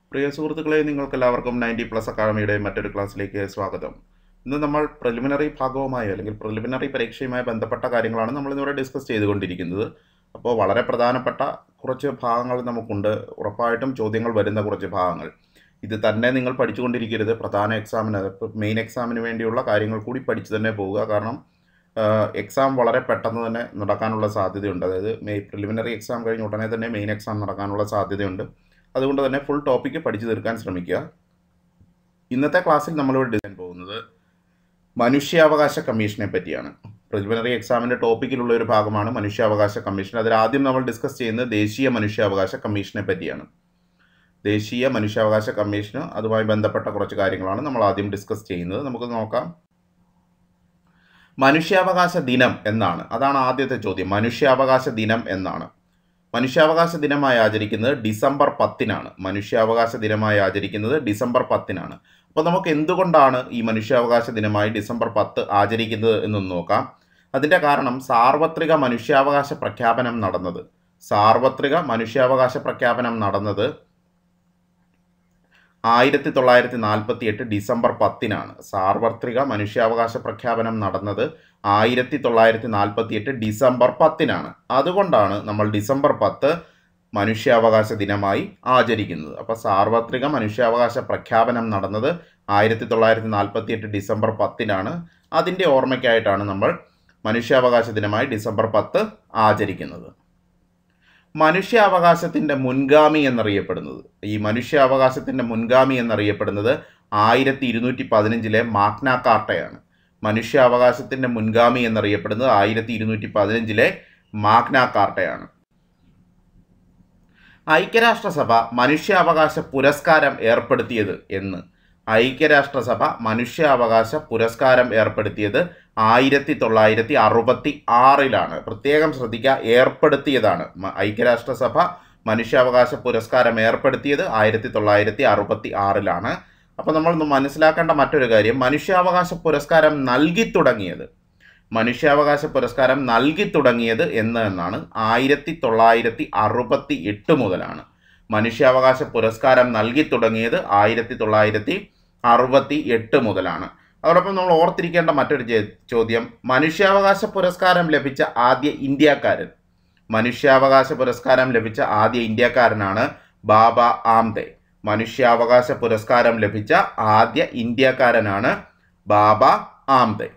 പ്രിയ സുഹൃത്തുക്കളെ നിങ്ങൾക്കെല്ലാവർക്കും ninety plus അക്കാഡമിയുടെ മറ്റൊരു ക്ലാസ്സിലേക്ക് സ്വാഗതം ഇന്ന് നമ്മൾ പ്രിലിമിനറി ഭാഗവുമായോ അല്ലെങ്കിൽ പ്രിലിമിനറി പരീക്ഷയുമായി ബന്ധപ്പെട്ട കാര്യങ്ങളാണ് നമ്മൾ ഇന്നിവിടെ ഡിസ്കസ് ചെയ്തുകൊണ്ടിരിക്കുന്നത് അപ്പോൾ വളരെ പ്രധാനപ്പെട്ട കുറച്ച് ഭാഗങ്ങൾ നമുക്കുണ്ട് ഉറപ്പായിട്ടും ചോദ്യങ്ങൾ വരുന്ന കുറച്ച് ഭാഗങ്ങൾ ഇത് തന്നെ നിങ്ങൾ പഠിച്ചുകൊണ്ടിരിക്കരുത് പ്രധാന എക്സാമിന് മെയിൻ എക്സാമിന് വേണ്ടിയുള്ള കാര്യങ്ങൾ കൂടി പഠിച്ചു തന്നെ പോവുക കാരണം എക്സാം വളരെ പെട്ടെന്ന് തന്നെ നടക്കാനുള്ള സാധ്യതയുണ്ട് അതായത് മെയ് പ്രിലിമിനറി എക്സാം കഴിഞ്ഞ ഉടനെ തന്നെ മെയിൻ എക്സാം നടക്കാനുള്ള സാധ്യതയുണ്ട് അതുകൊണ്ട് തന്നെ ഫുൾ ടോപ്പിക്ക് പഠിച്ചു തീർക്കാൻ ശ്രമിക്കുക ഇന്നത്തെ ക്ലാസ്സിൽ നമ്മളിവിടെ ഡിസൈൻ പോകുന്നത് മനുഷ്യാവകാശ കമ്മീഷനെ പറ്റിയാണ് പ്രിലിമിനറി എക്സാമിൻ്റെ ടോപ്പിക്കിലുള്ള ഒരു ഭാഗമാണ് മനുഷ്യാവകാശ കമ്മീഷൻ അതിൽ ആദ്യം നമ്മൾ ഡിസ്കസ് ചെയ്യുന്നത് ദേശീയ മനുഷ്യാവകാശ കമ്മീഷനെ പറ്റിയാണ് ദേശീയ മനുഷ്യാവകാശ കമ്മീഷന് അതുമായി ബന്ധപ്പെട്ട കുറച്ച് കാര്യങ്ങളാണ് നമ്മൾ ആദ്യം ഡിസ്കസ് ചെയ്യുന്നത് നമുക്ക് നോക്കാം മനുഷ്യാവകാശ ദിനം എന്നാണ് അതാണ് ആദ്യത്തെ ചോദ്യം മനുഷ്യാവകാശ ദിനം എന്നാണ് മനുഷ്യാവകാശ ദിനമായി ആചരിക്കുന്നത് ഡിസംബർ പത്തിനാണ് മനുഷ്യാവകാശ ദിനമായി ആചരിക്കുന്നത് ഡിസംബർ പത്തിനാണ് അപ്പോൾ നമുക്ക് എന്തുകൊണ്ടാണ് ഈ മനുഷ്യാവകാശ ദിനമായി ഡിസംബർ പത്ത് ആചരിക്കുന്നത് എന്നൊന്ന് നോക്കാം അതിൻ്റെ കാരണം സാർവത്രിക മനുഷ്യാവകാശ പ്രഖ്യാപനം നടന്നത് സാർവത്രിക മനുഷ്യാവകാശ പ്രഖ്യാപനം നടന്നത് ആയിരത്തി തൊള്ളായിരത്തി നാൽപ്പത്തി എട്ട് ഡിസംബർ പത്തിനാണ് സാർവത്രിക മനുഷ്യാവകാശ പ്രഖ്യാപനം നടന്നത് ആയിരത്തി തൊള്ളായിരത്തി നാൽപ്പത്തി എട്ട് ഡിസംബർ പത്തിനാണ് അതുകൊണ്ടാണ് നമ്മൾ ഡിസംബർ പത്ത് മനുഷ്യാവകാശ ദിനമായി ആചരിക്കുന്നത് അപ്പോൾ സാർവത്രിക മനുഷ്യാവകാശ പ്രഖ്യാപനം നടന്നത് ആയിരത്തി തൊള്ളായിരത്തി നാൽപ്പത്തി എട്ട് ഡിസംബർ പത്തിനാണ് അതിൻ്റെ ഓർമ്മയ്ക്കായിട്ടാണ് നമ്മൾ മനുഷ്യാവകാശ ദിനമായി ഡിസംബർ പത്ത് ആചരിക്കുന്നത് മനുഷ്യാവകാശത്തിൻ്റെ മുൻഗാമി എന്നറിയപ്പെടുന്നത് ഈ മനുഷ്യാവകാശത്തിൻ്റെ മുൻഗാമി എന്നറിയപ്പെടുന്നത് ആയിരത്തി ഇരുന്നൂറ്റി പതിനഞ്ചിലെ മാഗ്ന കാർട്ടയാണ് മനുഷ്യാവകാശത്തിൻ്റെ മുൻഗാമി എന്നറിയപ്പെടുന്നത് ആയിരത്തി ഇരുന്നൂറ്റി പതിനഞ്ചിലെ മാഗ്ന കാർട്ടയാണ് ഐക്യരാഷ്ട്രസഭ മനുഷ്യാവകാശ പുരസ്കാരം ഏർപ്പെടുത്തിയത് എന്ന് ഐക്യരാഷ്ട്രസഭ മനുഷ്യാവകാശ പുരസ്കാരം ഏർപ്പെടുത്തിയത് ആയിരത്തി തൊള്ളായിരത്തി അറുപത്തി ആറിലാണ് പ്രത്യേകം ശ്രദ്ധിക്കുക ഏർപ്പെടുത്തിയതാണ് ഐക്യരാഷ്ട്രസഭ മനുഷ്യാവകാശ പുരസ്കാരം ഏർപ്പെടുത്തിയത് ആയിരത്തി തൊള്ളായിരത്തി അറുപത്തി ആറിലാണ് അപ്പോൾ നമ്മൾ മനസ്സിലാക്കേണ്ട മറ്റൊരു കാര്യം മനുഷ്യാവകാശ പുരസ്കാരം നൽകി തുടങ്ങിയത് മനുഷ്യാവകാശ പുരസ്കാരം നൽകി തുടങ്ങിയത് എന്ന് എന്നാണ് ആയിരത്തി തൊള്ളായിരത്തി അറുപത്തി എട്ട് മുതലാണ് മനുഷ്യാവകാശ പുരസ്കാരം നൽകി തുടങ്ങിയത് ആയിരത്തി തൊള്ളായിരത്തി അറുപത്തി എട്ട് മുതലാണ് അതോടൊപ്പം നമ്മൾ ഓർത്തിരിക്കേണ്ട മറ്റൊരു ചോദ്യം മനുഷ്യാവകാശ പുരസ്കാരം ലഭിച്ച ആദ്യ ഇന്ത്യക്കാരൻ മനുഷ്യാവകാശ പുരസ്കാരം ലഭിച്ച ആദ്യ ഇന്ത്യക്കാരനാണ് ബാബ ആംദെ മനുഷ്യാവകാശ പുരസ്കാരം ലഭിച്ച ആദ്യ ഇന്ത്യക്കാരനാണ് ബാബ ആംദെ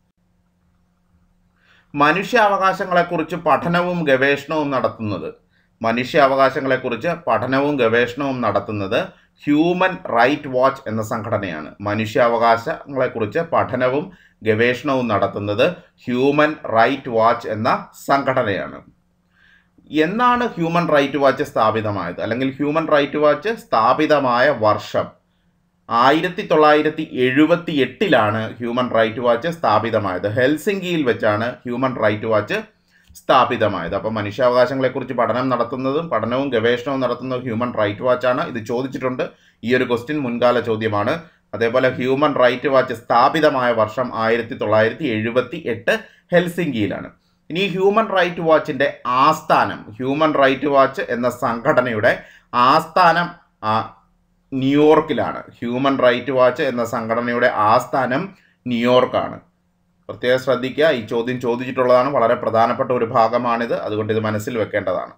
മനുഷ്യാവകാശങ്ങളെക്കുറിച്ച് പഠനവും ഗവേഷണവും നടത്തുന്നത് മനുഷ്യാവകാശങ്ങളെക്കുറിച്ച് പഠനവും ഗവേഷണവും നടത്തുന്നത് ഹ്യൂമൻ റൈറ്റ് വാച്ച് എന്ന സംഘടനയാണ് മനുഷ്യാവകാശങ്ങളെക്കുറിച്ച് പഠനവും ഗവേഷണവും നടത്തുന്നത് ഹ്യൂമൻ റൈറ്റ് വാച്ച് എന്ന സംഘടനയാണ് എന്നാണ് ഹ്യൂമൻ റൈറ്റ് വാച്ച് സ്ഥാപിതമായത് അല്ലെങ്കിൽ ഹ്യൂമൻ റൈറ്റ് വാച്ച് സ്ഥാപിതമായ വർഷം ആയിരത്തി തൊള്ളായിരത്തി എഴുപത്തി എട്ടിലാണ് ഹ്യൂമൻ റൈറ്റ് വാച്ച് സ്ഥാപിതമായത് ഹെൽസിംഗിയിൽ വെച്ചാണ് ഹ്യൂമൻ റൈറ്റ് വാച്ച് സ്ഥാപിതമായത് അപ്പോൾ മനുഷ്യാവകാശങ്ങളെക്കുറിച്ച് പഠനം നടത്തുന്നതും പഠനവും ഗവേഷണവും നടത്തുന്നതും ഹ്യൂമൻ റൈറ്റ് വാച്ചാണ് ഇത് ചോദിച്ചിട്ടുണ്ട് ഈ ഒരു ക്വസ്റ്റ്യൻ മുൻകാല ചോദ്യമാണ് അതേപോലെ ഹ്യൂമൻ റൈറ്റ് വാച്ച് സ്ഥാപിതമായ വർഷം ആയിരത്തി തൊള്ളായിരത്തി എഴുപത്തി എട്ട് ഹെൽസിംഗിയിലാണ് ഇനി ഹ്യൂമൻ റൈറ്റ് വാച്ചിൻ്റെ ആസ്ഥാനം ഹ്യൂമൻ റൈറ്റ് വാച്ച് എന്ന സംഘടനയുടെ ആസ്ഥാനം ന്യൂയോർക്കിലാണ് ഹ്യൂമൻ റൈറ്റ് വാച്ച് എന്ന സംഘടനയുടെ ആസ്ഥാനം ന്യൂയോർക്കാണ് പ്രത്യേകം ശ്രദ്ധിക്കുക ഈ ചോദ്യം ചോദിച്ചിട്ടുള്ളതാണ് വളരെ പ്രധാനപ്പെട്ട ഒരു ഭാഗമാണിത് അതുകൊണ്ട് ഇത് മനസ്സിൽ വെക്കേണ്ടതാണ്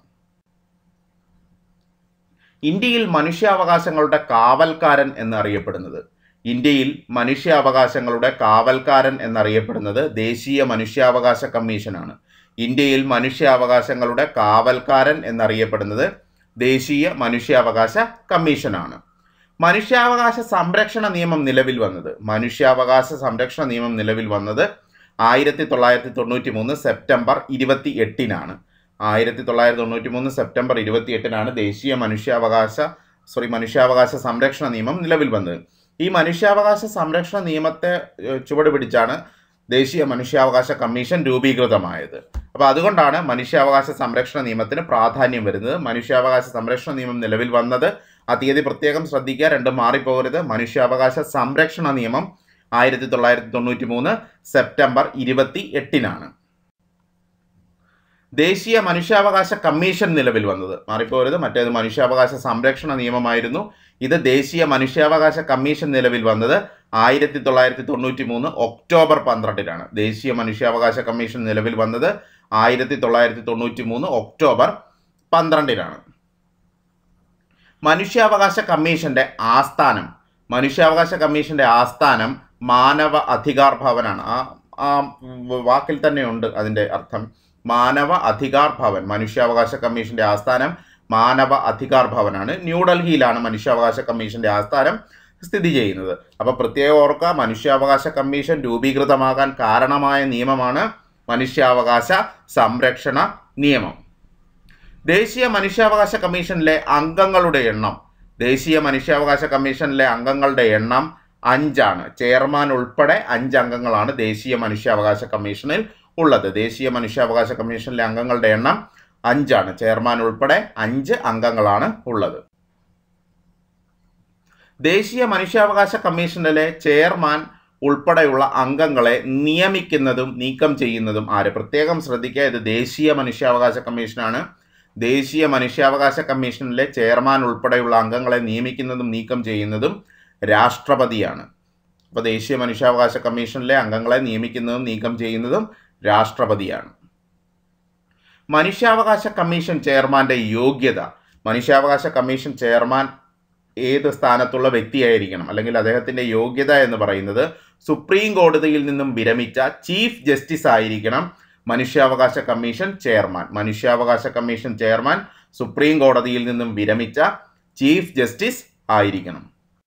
ഇന്ത്യയിൽ മനുഷ്യാവകാശങ്ങളുടെ കാവൽക്കാരൻ എന്നറിയപ്പെടുന്നത് ഇന്ത്യയിൽ മനുഷ്യാവകാശങ്ങളുടെ കാവൽക്കാരൻ എന്നറിയപ്പെടുന്നത് ദേശീയ മനുഷ്യാവകാശ കമ്മീഷനാണ് ഇന്ത്യയിൽ മനുഷ്യാവകാശങ്ങളുടെ കാവൽക്കാരൻ എന്നറിയപ്പെടുന്നത് ദേശീയ മനുഷ്യാവകാശ കമ്മീഷനാണ് മനുഷ്യാവകാശ സംരക്ഷണ നിയമം നിലവിൽ വന്നത് മനുഷ്യാവകാശ സംരക്ഷണ നിയമം നിലവിൽ വന്നത് ആയിരത്തി തൊള്ളായിരത്തി തൊണ്ണൂറ്റി മൂന്ന് സെപ്റ്റംബർ ഇരുപത്തി എട്ടിനാണ് ആയിരത്തി തൊള്ളായിരത്തി തൊണ്ണൂറ്റി മൂന്ന് സെപ്റ്റംബർ ഇരുപത്തി എട്ടിനാണ് ദേശീയ മനുഷ്യാവകാശ സോറി മനുഷ്യാവകാശ സംരക്ഷണ നിയമം നിലവിൽ വന്നത് ഈ മനുഷ്യാവകാശ സംരക്ഷണ നിയമത്തെ ചുവട് പിടിച്ചാണ് ദേശീയ മനുഷ്യാവകാശ കമ്മീഷൻ രൂപീകൃതമായത് അപ്പോൾ അതുകൊണ്ടാണ് മനുഷ്യാവകാശ സംരക്ഷണ നിയമത്തിന് പ്രാധാന്യം വരുന്നത് മനുഷ്യാവകാശ സംരക്ഷണ നിയമം നിലവിൽ വന്നത് ആ തീയതി പ്രത്യേകം ശ്രദ്ധിക്കുക രണ്ടും മാറിപ്പോകരുത് മനുഷ്യാവകാശ സംരക്ഷണ നിയമം ആയിരത്തി തൊള്ളായിരത്തി തൊണ്ണൂറ്റി മൂന്ന് സെപ്റ്റംബർ ഇരുപത്തി എട്ടിനാണ് ദേശീയ മനുഷ്യാവകാശ കമ്മീഷൻ നിലവിൽ വന്നത് മാറിപ്പോരുത് മറ്റേത് മനുഷ്യാവകാശ സംരക്ഷണ നിയമമായിരുന്നു ഇത് ദേശീയ മനുഷ്യാവകാശ കമ്മീഷൻ നിലവിൽ വന്നത് ആയിരത്തി തൊള്ളായിരത്തി തൊണ്ണൂറ്റി മൂന്ന് ഒക്ടോബർ പന്ത്രണ്ടിനാണ് ദേശീയ മനുഷ്യാവകാശ കമ്മീഷൻ നിലവിൽ വന്നത് ആയിരത്തി തൊള്ളായിരത്തി തൊണ്ണൂറ്റി മൂന്ന് ഒക്ടോബർ പന്ത്രണ്ടിനാണ് മനുഷ്യാവകാശ കമ്മീഷന്റെ ആസ്ഥാനം മനുഷ്യാവകാശ കമ്മീഷന്റെ ആസ്ഥാനം മാനവ അധികാർ ഭവനാണ് ആ ആ വാക്കിൽ തന്നെയുണ്ട് അതിൻ്റെ അർത്ഥം മാനവ അധികാർ ഭവൻ മനുഷ്യാവകാശ കമ്മീഷന്റെ ആസ്ഥാനം മാനവ അധികാർ ഭവനാണ് ന്യൂഡൽഹിയിലാണ് മനുഷ്യാവകാശ കമ്മീഷന്റെ ആസ്ഥാനം സ്ഥിതി ചെയ്യുന്നത് അപ്പോൾ പ്രത്യേകം ഓർക്കുക മനുഷ്യാവകാശ കമ്മീഷൻ രൂപീകൃതമാകാൻ കാരണമായ നിയമമാണ് മനുഷ്യാവകാശ സംരക്ഷണ നിയമം ദേശീയ മനുഷ്യാവകാശ കമ്മീഷനിലെ അംഗങ്ങളുടെ എണ്ണം ദേശീയ മനുഷ്യാവകാശ കമ്മീഷനിലെ അംഗങ്ങളുടെ എണ്ണം അഞ്ചാണ് ചെയർമാൻ ഉൾപ്പെടെ അഞ്ച് അംഗങ്ങളാണ് ദേശീയ മനുഷ്യാവകാശ കമ്മീഷനിൽ ഉള്ളത് ദേശീയ മനുഷ്യാവകാശ കമ്മീഷനിലെ അംഗങ്ങളുടെ എണ്ണം അഞ്ചാണ് ചെയർമാൻ ഉൾപ്പെടെ അഞ്ച് അംഗങ്ങളാണ് ഉള്ളത് ദേശീയ മനുഷ്യാവകാശ കമ്മീഷനിലെ ചെയർമാൻ ഉൾപ്പെടെയുള്ള അംഗങ്ങളെ നിയമിക്കുന്നതും നീക്കം ചെയ്യുന്നതും ആര് പ്രത്യേകം ശ്രദ്ധിക്കുക ഇത് ദേശീയ മനുഷ്യാവകാശ കമ്മീഷനാണ് ദേശീയ മനുഷ്യാവകാശ കമ്മീഷനിലെ ചെയർമാൻ ഉൾപ്പെടെയുള്ള അംഗങ്ങളെ നിയമിക്കുന്നതും നീക്കം ചെയ്യുന്നതും രാഷ്ട്രപതിയാണ് അപ്പോൾ ദേശീയ മനുഷ്യാവകാശ കമ്മീഷനിലെ അംഗങ്ങളെ നിയമിക്കുന്നതും നീക്കം ചെയ്യുന്നതും രാഷ്ട്രപതിയാണ് മനുഷ്യാവകാശ കമ്മീഷൻ ചെയർമാന്റെ യോഗ്യത മനുഷ്യാവകാശ കമ്മീഷൻ ചെയർമാൻ ഏത് സ്ഥാനത്തുള്ള വ്യക്തിയായിരിക്കണം അല്ലെങ്കിൽ അദ്ദേഹത്തിന്റെ യോഗ്യത എന്ന് പറയുന്നത് സുപ്രീം കോടതിയിൽ നിന്നും വിരമിച്ച ചീഫ് ജസ്റ്റിസ് ആയിരിക്കണം മനുഷ്യാവകാശ കമ്മീഷൻ ചെയർമാൻ മനുഷ്യാവകാശ കമ്മീഷൻ ചെയർമാൻ സുപ്രീം കോടതിയിൽ നിന്നും വിരമിച്ച ചീഫ് ജസ്റ്റിസ് ആയിരിക്കണം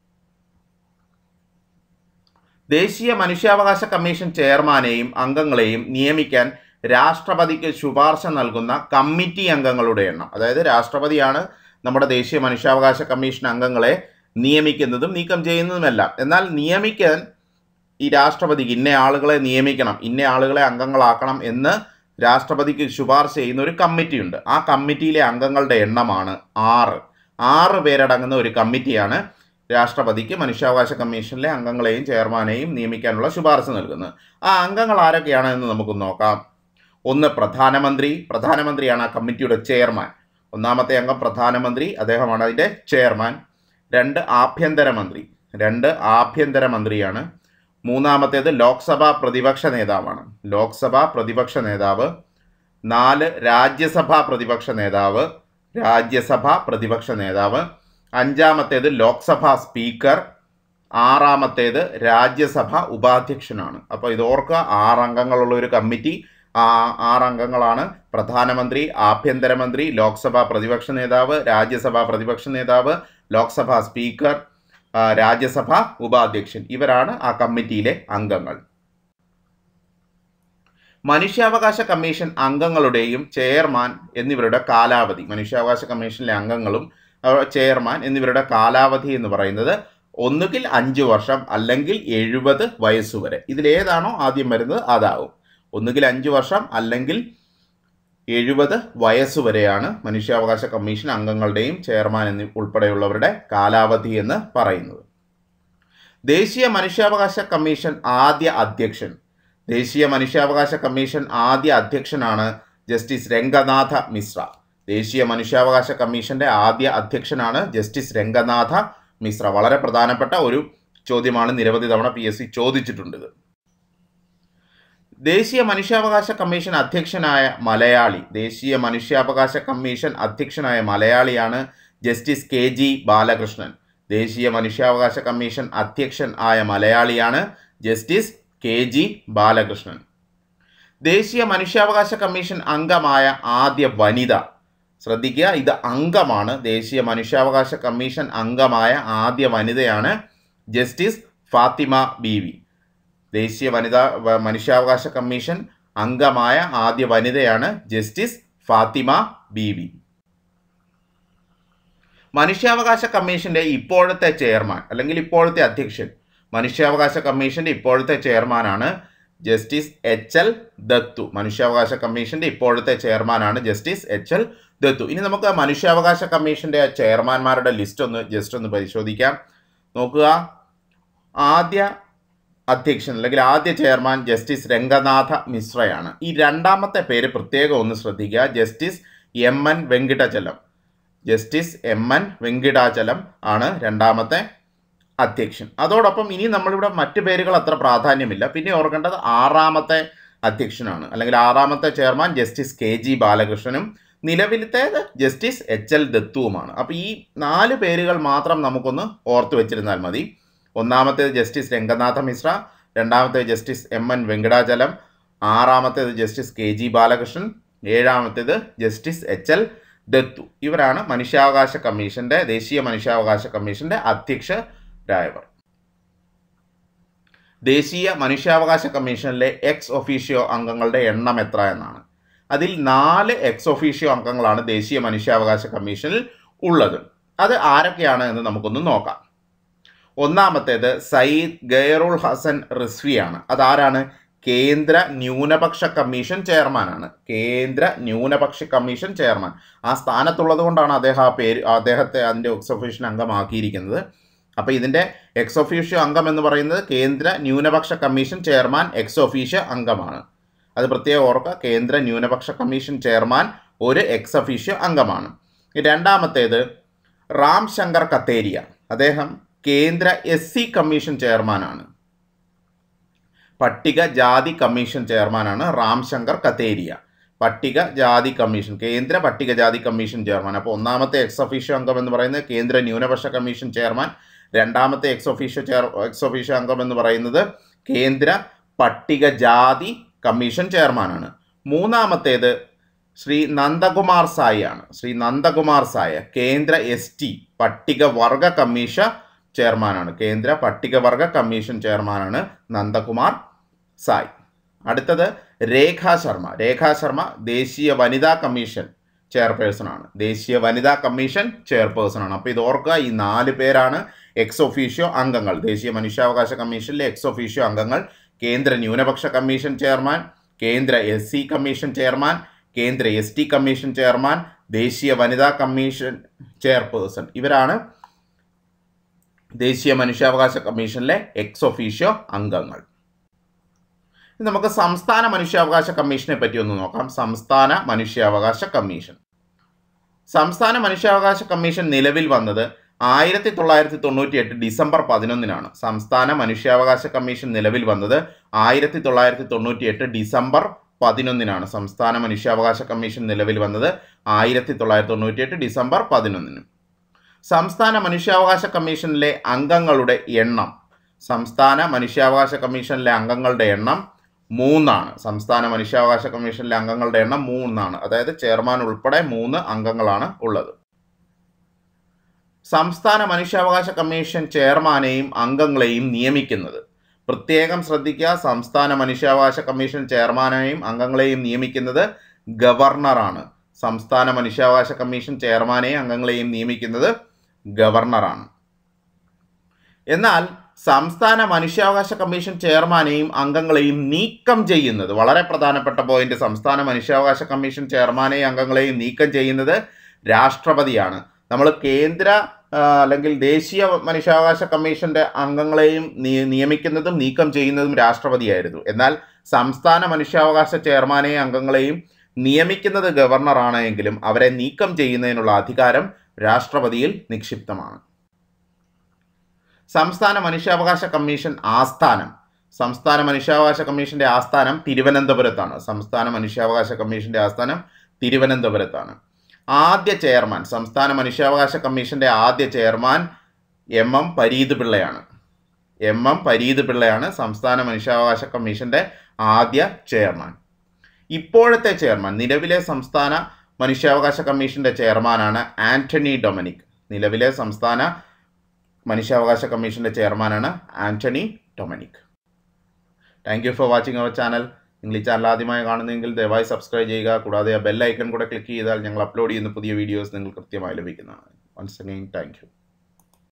ദേശീയ മനുഷ്യാവകാശ കമ്മീഷൻ ചെയർമാനെയും അംഗങ്ങളെയും നിയമിക്കാൻ രാഷ്ട്രപതിക്ക് ശുപാർശ നൽകുന്ന കമ്മിറ്റി അംഗങ്ങളുടെ എണ്ണം അതായത് രാഷ്ട്രപതിയാണ് നമ്മുടെ ദേശീയ മനുഷ്യാവകാശ കമ്മീഷൻ അംഗങ്ങളെ നിയമിക്കുന്നതും നീക്കം ചെയ്യുന്നതുമെല്ലാം എന്നാൽ നിയമിക്കാൻ ഈ രാഷ്ട്രപതിക്ക് ഇന്ന ആളുകളെ നിയമിക്കണം ഇന്ന ആളുകളെ അംഗങ്ങളാക്കണം എന്ന് രാഷ്ട്രപതിക്ക് ശുപാർശ ചെയ്യുന്ന ഒരു കമ്മിറ്റിയുണ്ട് ആ കമ്മിറ്റിയിലെ അംഗങ്ങളുടെ എണ്ണമാണ് ആറ് ആറ് പേരടങ്ങുന്ന ഒരു കമ്മിറ്റിയാണ് രാഷ്ട്രപതിക്ക് മനുഷ്യാവകാശ കമ്മീഷനിലെ അംഗങ്ങളെയും ചെയർമാനെയും നിയമിക്കാനുള്ള ശുപാർശ നൽകുന്നത് ആ അംഗങ്ങൾ ആരൊക്കെയാണ് എന്ന് നമുക്ക് നോക്കാം ഒന്ന് പ്രധാനമന്ത്രി പ്രധാനമന്ത്രിയാണ് ആ കമ്മിറ്റിയുടെ ചെയർമാൻ ഒന്നാമത്തെ അംഗം പ്രധാനമന്ത്രി അദ്ദേഹമാണ് അതിൻ്റെ ചെയർമാൻ രണ്ട് ആഭ്യന്തരമന്ത്രി രണ്ട് ആഭ്യന്തരമന്ത്രിയാണ് മൂന്നാമത്തേത് ലോക്സഭാ പ്രതിപക്ഷ നേതാവാണ് ലോക്സഭാ പ്രതിപക്ഷ നേതാവ് നാല് രാജ്യസഭാ പ്രതിപക്ഷ നേതാവ് രാജ്യസഭാ പ്രതിപക്ഷ നേതാവ് അഞ്ചാമത്തേത് ലോക്സഭാ സ്പീക്കർ ആറാമത്തേത് രാജ്യസഭ ഉപാധ്യക്ഷനാണ് അപ്പോൾ ഇത് ഓർക്കുക ആറ് അംഗങ്ങളുള്ള ഒരു കമ്മിറ്റി ആ ആറ് അംഗങ്ങളാണ് പ്രധാനമന്ത്രി ആഭ്യന്തരമന്ത്രി ലോക്സഭാ പ്രതിപക്ഷ നേതാവ് രാജ്യസഭാ പ്രതിപക്ഷ നേതാവ് ലോക്സഭാ സ്പീക്കർ ആ, രാജ്യസഭ ഉപാധ്യക്ഷൻ ഇവരാണ് ആ കമ്മിറ്റിയിലെ അംഗങ്ങൾ മനുഷ്യാവകാശ കമ്മീഷൻ അംഗങ്ങളുടെയും ചെയർമാൻ എന്നിവരുടെ കാലാവധി മനുഷ്യാവകാശ കമ്മീഷനിലെ അംഗങ്ങളും അവർ ചെയർമാൻ എന്നിവരുടെ കാലാവധി എന്ന് പറയുന്നത് ഒന്നുകിൽ അഞ്ച് വർഷം അല്ലെങ്കിൽ എഴുപത് വയസ്സുവരെ ഇതിലേതാണോ ആദ്യം വരുന്നത് അതാവും ഒന്നുകിൽ അഞ്ച് വർഷം അല്ലെങ്കിൽ എഴുപത് വയസ്സുവരെയാണ് മനുഷ്യാവകാശ കമ്മീഷൻ അംഗങ്ങളുടെയും ചെയർമാൻ എന്നി ഉൾപ്പെടെയുള്ളവരുടെ കാലാവധി എന്ന് പറയുന്നത് ദേശീയ മനുഷ്യാവകാശ കമ്മീഷൻ ആദ്യ അധ്യക്ഷൻ ദേശീയ മനുഷ്യാവകാശ കമ്മീഷൻ ആദ്യ അധ്യക്ഷനാണ് ജസ്റ്റിസ് രംഗനാഥ മിശ്ര ദേശീയ മനുഷ്യാവകാശ കമ്മീഷന്റെ ആദ്യ അധ്യക്ഷനാണ് ജസ്റ്റിസ് രംഗനാഥ മിശ്ര വളരെ പ്രധാനപ്പെട്ട ഒരു ചോദ്യമാണ് നിരവധി തവണ പി എസ് സി ചോദിച്ചിട്ടുണ്ട് ഇത് ദേശീയ മനുഷ്യാവകാശ കമ്മീഷൻ അധ്യക്ഷനായ മലയാളി ദേശീയ മനുഷ്യാവകാശ കമ്മീഷൻ അധ്യക്ഷനായ മലയാളിയാണ് ജസ്റ്റിസ് കെ ജി ബാലകൃഷ്ണൻ ദേശീയ മനുഷ്യാവകാശ കമ്മീഷൻ അധ്യക്ഷൻ ആയ മലയാളിയാണ് ജസ്റ്റിസ് കെ ജി ബാലകൃഷ്ണൻ ദേശീയ മനുഷ്യാവകാശ കമ്മീഷൻ അംഗമായ ആദ്യ വനിത ശ്രദ്ധിക്കുക ഇത് അംഗമാണ് ദേശീയ മനുഷ്യാവകാശ കമ്മീഷൻ അംഗമായ ആദ്യ വനിതയാണ് ജസ്റ്റിസ് ഫാത്തിമ ബീവി ദേശീയ വനിതാ വ- മനുഷ്യാവകാശ കമ്മീഷൻ അംഗമായ ആദ്യ വനിതയാണ് ജസ്റ്റിസ് ഫാത്തിമ ബീവി മനുഷ്യാവകാശ കമ്മീഷന്റെ ഇപ്പോഴത്തെ ചെയർമാൻ അല്ലെങ്കിൽ ഇപ്പോഴത്തെ അധ്യക്ഷൻ മനുഷ്യാവകാശ കമ്മീഷന്റെ ഇപ്പോഴത്തെ ചെയർമാനാണ് ജസ്റ്റിസ് എച്ച് എൽ ദത്തു മനുഷ്യാവകാശ കമ്മീഷന്റെ ഇപ്പോഴത്തെ ചെയർമാനാണ് ജസ്റ്റിസ് എച്ച് എൽ ദത്തു ഇനി നമുക്ക് മനുഷ്യാവകാശ കമ്മീഷന്റെ ചെയർമാൻമാരുടെ ലിസ്റ്റ് ഒന്ന് ജസ്റ്റ് ഒന്ന് പരിശോധിക്കാം നോക്കുക ആദ്യ അധ്യക്ഷൻ അല്ലെങ്കിൽ ആദ്യ ചെയർമാൻ ജസ്റ്റിസ് രംഗനാഥ മിശ്രയാണ് ഈ രണ്ടാമത്തെ പേര് പ്രത്യേകം ഒന്ന് ശ്രദ്ധിക്കുക justice M N Venkatachalam justice M N Venkatachalam ആണ് രണ്ടാമത്തെ അധ്യക്ഷൻ അതോടൊപ്പം ഇനി നമ്മളിവിടെ മറ്റു പേരുകൾ അത്ര പ്രാധാന്യമില്ല പിന്നെ ഓർക്കേണ്ടത് ആറാമത്തെ അധ്യക്ഷനാണ് അല്ലെങ്കിൽ ആറാമത്തെ ചെയർമാൻ ജസ്റ്റിസ് കെ ജി ബാലകൃഷ്ണനും നിലവിലത്തേത് ജസ്റ്റിസ് എച്ച് എൽ ദത്തുവുമാണ് അപ്പോൾ ഈ നാല് പേരുകൾ മാത്രം നമുക്കൊന്ന് ഓർത്തു വെച്ചിരുന്നാൽ മതി ഒന്നാമത്തേത് ജസ്റ്റിസ് രംഗനാഥ മിശ്ര രണ്ടാമത്തേത് ജസ്റ്റിസ് എം എൻ വെങ്കടാചലം ആറാമത്തേത് ജസ്റ്റിസ് കെ ജി ബാലകൃഷ്ണൻ ഏഴാമത്തേത് ജസ്റ്റിസ് എച്ച് എൽ ദത്തു ഇവരാണ് മനുഷ്യാവകാശ കമ്മീഷന്റെ ദേശീയ മനുഷ്യാവകാശ കമ്മീഷന്റെ അധ്യക്ഷരായവർ ദേശീയ മനുഷ്യാവകാശ കമ്മീഷനിലെ എക്സ് ഒഫീഷ്യോ അംഗങ്ങളുടെ എണ്ണം എത്ര എന്നാണ് അതിൽ നാല് എക്സ് ഒഫീഷ്യോ അംഗങ്ങളാണ് ദേശീയ മനുഷ്യാവകാശ കമ്മീഷനിൽ ഉള്ളത് അത് ആരൊക്കെയാണ് എന്ന് നമുക്കൊന്ന് നോക്കാം ഒന്നാമത്തേത് സയ്യിദ് ഗൈറുൽ ഹസൻ റിസ്വിയാണ് അതാരാണ് കേന്ദ്ര ന്യൂനപക്ഷ കമ്മീഷൻ ചെയർമാനാണ് കേന്ദ്ര ന്യൂനപക്ഷ കമ്മീഷൻ ചെയർമാൻ ആ സ്ഥാനത്തുള്ളത് കൊണ്ടാണ് അദ്ദേഹം ആ പേര് അദ്ദേഹത്തെ അതിൻ്റെ എക്സ് ഒഫീഷ്യൽ അംഗമാക്കിയിരിക്കുന്നത് അപ്പോൾ ഇതിൻ്റെ എക്സ് ഒഫീഷ്യോ അംഗം എന്ന് പറയുന്നത് കേന്ദ്ര ന്യൂനപക്ഷ കമ്മീഷൻ ചെയർമാൻ എക്സ് ഒഫീഷ്യോ അംഗമാണ് അത് പ്രത്യേകം ഓർക്കുക കേന്ദ്ര ന്യൂനപക്ഷ കമ്മീഷൻ ചെയർമാൻ ഒരു എക്സ് ഒഫീഷ്യോ അംഗമാണ് രണ്ടാമത്തേത് റാം ശങ്കർ കത്തേരിയ അദ്ദേഹം കേന്ദ്ര എസ് സി കമ്മീഷൻ ചെയർമാനാണ് പട്ടിക ജാതി കമ്മീഷൻ ചെയർമാനാണ് റാം ശങ്കർ കത്തേരിയ പട്ടിക ജാതി കമ്മീഷൻ കേന്ദ്ര പട്ടികജാതി കമ്മീഷൻ ചെയർമാൻ അപ്പോൾ ഒന്നാമത്തെ എക്സ് ഒഫീഷ്യോ അംഗം എന്ന് പറയുന്നത് കേന്ദ്ര ന്യൂനപക്ഷ കമ്മീഷൻ ചെയർമാൻ രണ്ടാമത്തെ ex officio chair ex officio അംഗം എന്ന് പറയുന്നത് കേന്ദ്ര പട്ടികജാതി കമ്മീഷൻ ചെയർമാനാണ് മൂന്നാമത്തേത് ശ്രീ നന്ദകുമാർ സായി ആണ് ശ്രീ നന്ദകുമാർ സായ കേന്ദ്ര എസ് ടി പട്ടികവർഗ കമ്മീഷൻ ചെയർമാനാണ് കേന്ദ്ര പട്ടികവർഗ കമ്മീഷൻ ചെയർമാനാണ് നന്ദകുമാർ സായ് അടുത്തത് രേഖാ ശർമ്മ രേഖാ ശർമ്മ ദേശീയ വനിതാ കമ്മീഷൻ ചെയർപേഴ്സൺ ആണ് ദേശീയ വനിതാ കമ്മീഷൻ ചെയർപേഴ്സൺ ആണ് അപ്പോൾ ഇത് ഓർക്കുക ഈ നാല് പേരാണ് എക്സ് ഒഫീഷ്യോ അംഗങ്ങൾ ദേശീയ മനുഷ്യാവകാശ കമ്മീഷനിലെ എക്സ് ഒഫീഷ്യോ അംഗങ്ങൾ കേന്ദ്ര ന്യൂനപക്ഷ കമ്മീഷൻ ചെയർമാൻ കേന്ദ്ര എസ് സി കമ്മീഷൻ ചെയർമാൻ കേന്ദ്ര എസ് ടി കമ്മീഷൻ ചെയർമാൻ ദേശീയ വനിതാ കമ്മീഷൻ ചെയർപേഴ്സൺ ഇവരാണ് ദേശീയ മനുഷ്യാവകാശ കമ്മീഷനിലെ എക്സ് ഒഫീഷ്യോ അംഗങ്ങൾ ഇനി നമുക്ക് സംസ്ഥാന മനുഷ്യാവകാശ കമ്മീഷനെ പറ്റി ഒന്ന് നോക്കാം സംസ്ഥാന മനുഷ്യാവകാശ കമ്മീഷൻ സംസ്ഥാന മനുഷ്യാവകാശ കമ്മീഷൻ നിലവിൽ വന്നത് ആയിരത്തി തൊള്ളായിരത്തി തൊണ്ണൂറ്റി എട്ട് ഡിസംബർ പതിനൊന്നിനാണ് സംസ്ഥാന മനുഷ്യാവകാശ കമ്മീഷൻ നിലവിൽ വന്നത് ആയിരത്തി തൊള്ളായിരത്തി തൊണ്ണൂറ്റി എട്ട് ഡിസംബർ പതിനൊന്നിനാണ് സംസ്ഥാന മനുഷ്യാവകാശ കമ്മീഷൻ നിലവിൽ വന്നത് ആയിരത്തി തൊള്ളായിരത്തി തൊണ്ണൂറ്റി എട്ട് ഡിസംബർ പതിനൊന്നിന് സംസ്ഥാന മനുഷ്യാവകാശ കമ്മീഷനിലെ അംഗങ്ങളുടെ എണ്ണം സംസ്ഥാന മനുഷ്യാവകാശ കമ്മീഷനിലെ അംഗങ്ങളുടെ എണ്ണം മൂന്നാണ് സംസ്ഥാന മനുഷ്യാവകാശ കമ്മീഷനിലെ അംഗങ്ങളുടെ എണ്ണം മൂന്നാണ് അതായത് ചെയർമാൻ ഉൾപ്പെടെ മൂന്ന് അംഗങ്ങളാണ് ഉള്ളത് സംസ്ഥാന മനുഷ്യാവകാശ കമ്മീഷൻ ചെയർമാനെയും അംഗങ്ങളെയും നിയമിക്കുന്നത് പ്രത്യേകം ശ്രദ്ധിക്കുക സംസ്ഥാന മനുഷ്യാവകാശ കമ്മീഷൻ ചെയർമാനെയും അംഗങ്ങളെയും നിയമിക്കുന്നത് ഗവർണറാണ് സംസ്ഥാന മനുഷ്യാവകാശ കമ്മീഷൻ ചെയർമാനെയും അംഗങ്ങളെയും നിയമിക്കുന്നത് ഗവർണറാണ് എന്നാൽ സംസ്ഥാന മനുഷ്യാവകാശ കമ്മീഷൻ ചെയർമാനെയും അംഗങ്ങളെയും നീക്കം ചെയ്യുന്നത് വളരെ പ്രധാനപ്പെട്ട പോയിന്റ് സംസ്ഥാന മനുഷ്യാവകാശ കമ്മീഷൻ ചെയർമാനെയും അംഗങ്ങളെയും നീക്കം ചെയ്യുന്നത് രാഷ്ട്രപതിയാണ് നമ്മൾ കേന്ദ്ര ആ, അല്ലെങ്കിൽ ദേശീയ മനുഷ്യാവകാശ കമ്മീഷന്റെ അംഗങ്ങളെയും നിയ- നിയമിക്കുന്നതും നീക്കം ചെയ്യുന്നതും രാഷ്ട്രപതിയായിരുന്നു എന്നാൽ സംസ്ഥാന മനുഷ്യാവകാശ ചെയർമാനെയും അംഗങ്ങളെയും നിയമിക്കുന്നത് ഗവർണറാണ് എങ്കിലും അവരെ നീക്കം ചെയ്യുന്നതിനുള്ള അധികാരം രാഷ്ട്രപതിയിൽ നിക്ഷിപ്തമാണ് സംസ്ഥാന മനുഷ്യാവകാശ കമ്മീഷൻ ആസ്ഥാനം സംസ്ഥാന മനുഷ്യാവകാശ കമ്മീഷന്റെ ആസ്ഥാനം തിരുവനന്തപുരത്താണ് സംസ്ഥാന മനുഷ്യാവകാശ കമ്മീഷന്റെ ആസ്ഥാനം തിരുവനന്തപുരത്താണ് ആദ്യ ചെയർമാൻ സംസ്ഥാന മനുഷ്യാവകാശ കമ്മീഷന്റെ ആദ്യ ചെയർമാൻ എം എം പരീത് പിള്ളയാണ് എം എം പരീത് പിള്ളയാണ് സംസ്ഥാന മനുഷ്യാവകാശ കമ്മീഷന്റെ ആദ്യ ചെയർമാൻ ഇപ്പോഴത്തെ ചെയർമാൻ നിലവിലെ സംസ്ഥാന മനുഷ്യാവകാശ കമ്മീഷന്റെ ചെയർമാനാണ് ആന്റണി ഡൊമനിക് നിലവിലെ സംസ്ഥാന മനുഷ്യാവകാശ കമ്മീഷന്റെ ചെയർമാനാണ് Antony Dominic thank you for watching our channel നിങ്ങൾ ഈ ചാനൽ ആദ്യമായി കാണുന്നെങ്കിൽ ദയവായി സബ്സ്ക്രൈബ് ചെയ്യുക കൂടാതെ ആ ബെൽ ഐക്കൺ കൂടെ ക്ലിക്ക് ചെയ്താൽ ഞങ്ങൾ അപ്ലോഡ് ചെയ്യുന്ന പുതിയ വീഡിയോസ് നിങ്ങൾക്ക് കൃത്യമായി ലഭിക്കുന്നതാണ് വൺസ് അഗെയിൻ താങ്ക് യു